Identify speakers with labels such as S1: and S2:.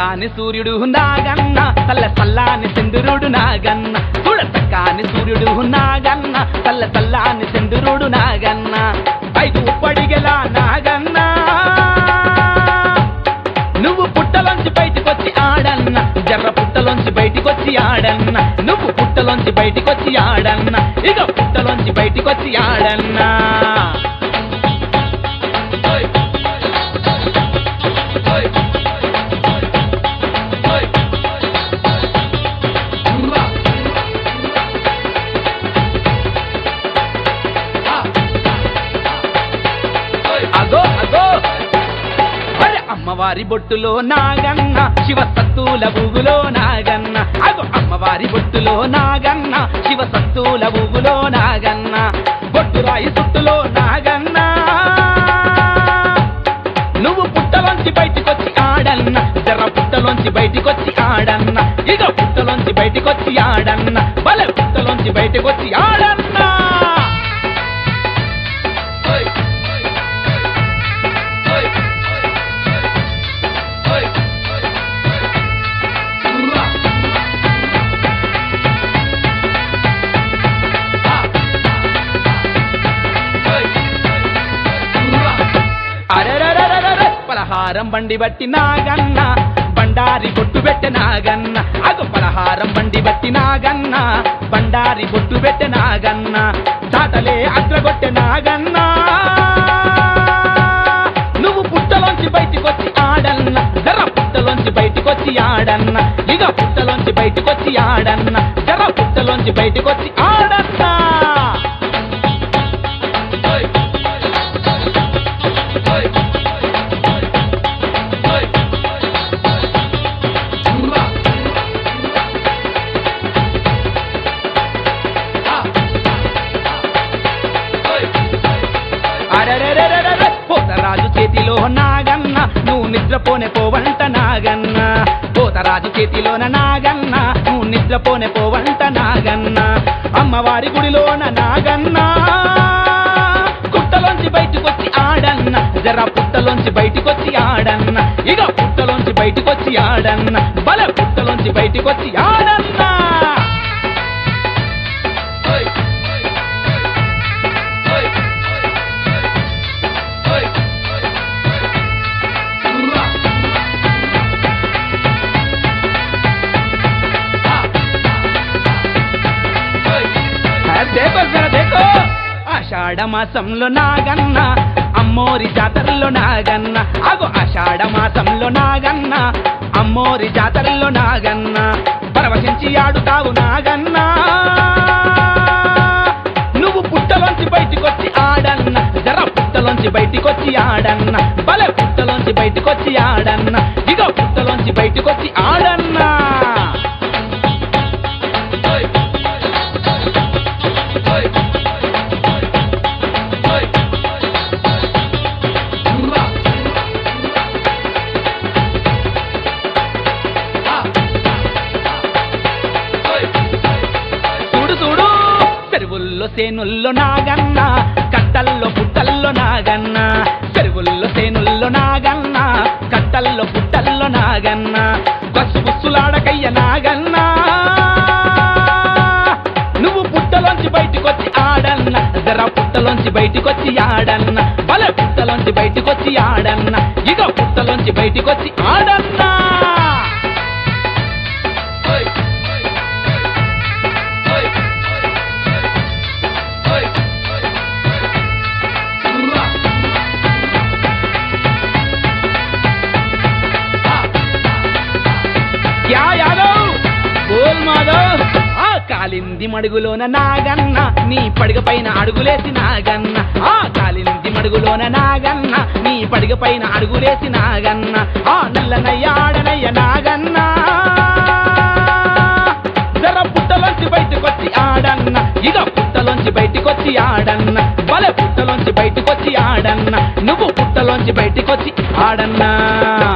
S1: చక్కాని సూర్యుడు నాగన్న తల్ల సల్లాని చంద్రుడు నాగన్న చూడ చక్కాని సూర్యుడు నాగన్న తల్ల సల్లాని చంద్రుడు నాగన్న ఐదు పడిగల నాగన్న నువ్వు పుట్టలోంచి బయటికొచ్చి ఆడన్న జర్ర పుట్టలోంచి బయటికొచ్చి ఆడన్న నువ్వు పుట్టలోంచి బయటికొచ్చి ఆడన్న ఇక పుట్టలోంచి బయటికొచ్చి ఆడన్నా అగో అగో అరే అమ్మవారి బొట్టులో నాగన్న శివ సత్తుల ఊగులో నాగన్న అగో అమ్మవారి బొట్టులో నాగన్న శివ సత్తుల ఊగులో నాగన్న బొట్టు రాయి సుట్టులో నాగన్న నువ్వు పుట్టలోంచి బయటికొచ్చి ఆడన్న జర్ర పుట్టలోంచి బయటికొచ్చి ఆడన్న ఇక పుట్టలోంచి బయటికొచ్చి ఆడన్న బల పుట్టలోంచి బయటికొచ్చి ఆడన్నా అరెరెరెరెరెరె, పలహారం బండి బట్టి నాగన్న బండారి బొట్టు పెట్టె నాగన్న అగు పలహారం బండి బట్టి నాగన్న బండారి బొట్టు పెట్టె నాగన్న చాటలే అగ్రగొట్టె నాగన్న నువ్వు పుట్టలోంచి బయటికొచ్చి ఆడన్న జర పుట్టలోంచి బయటికొచ్చి ఆడన్న ఇక పుట్టలోంచి బయటికొచ్చి ఆడన్న జర పుట్టలోంచి బయటికొచ్చి ఆడన్నా అరెరెరెరెరెరె, పోతరాజు చేతిలో నాగన్న నువ్వు నిద్రపోనే పోవంట నాగన్న పోతరాజు చేతిలోన నాగన్న నువ్వు నిద్రపోనే పోవంట నాగన్న అమ్మవారి గుడిలోన నాగన్న కుట్టలోంచి బయటకొచ్చి ఆడన్న జర పుట్టలోంచి బయటికొచ్చి ఆడన్న ఇక పుట్టలోంచి బయటికొచ్చి ఆడన్న బల పుట్టలోంచి బయటికొచ్చి ఆడన్నా ఆ, దేకో జర దేకో ఆషాఢ మాసంలో నాగన్న అమ్మోరి జాతరలో నాగన్న అగో ఆషాఢ మాసంలో నాగన్న అమ్మోరి జాతరలో నాగన్న పరవశించి ఆడుతావు నాగన్న నువ్వు పుట్టలోంచి బయటికొచ్చి ఆడన్న జర పుట్టలోంచి బయటికొచ్చి ఆడన్న బలే పుట్టలోంచి బయటికొచ్చి ఆడన్న ఇగో పుట్టలోంచి బయటికొచ్చి ఆడన్నా చూడు చూడు చెరువుల్లో సేనుల్లో నాగన్న కట్టల్లో పుట్టల్లో నాగన్న చెరువుల్లో సేనుల్లో నాగన్న కట్టల్లో పుట్టల్లో నాగన్న బస్సు బుస్సులాడకయ్య నాగన్న నువ్వు పుట్టలోంచి బయటికొచ్చి ఆడన్న జర పుట్టలోంచి బయటికొచ్చి ఆడన్న బలే పుట్టలోంచి బయటికొచ్చి ఆడన్న ఇక పుట్టలోంచి బయటికొచ్చి ఆడన్నా క్యా యాదవ్ బోల్ మాధవ్ ఆ కాలింది మడుగులోన నాగన్న నీ పడగ పైన అడుగులేసి నాగన్న ఆ కాలింది మడుగులోన నాగన్న నీ పడగ పైన అడుగులేసి నాగన్న ఆ నల్లనయ్య ఆడనయ్య నాగన్న జర పుట్టలోంచి బయటకొచ్చి ఆడన్న ఇక పుట్టలోంచి బయటికొచ్చి ఆడన్న బలే పుట్టలోంచి బయటికొచ్చి ఆడన్న నువ్వు పుట్టలోంచి బయటికొచ్చి ఆడన్నా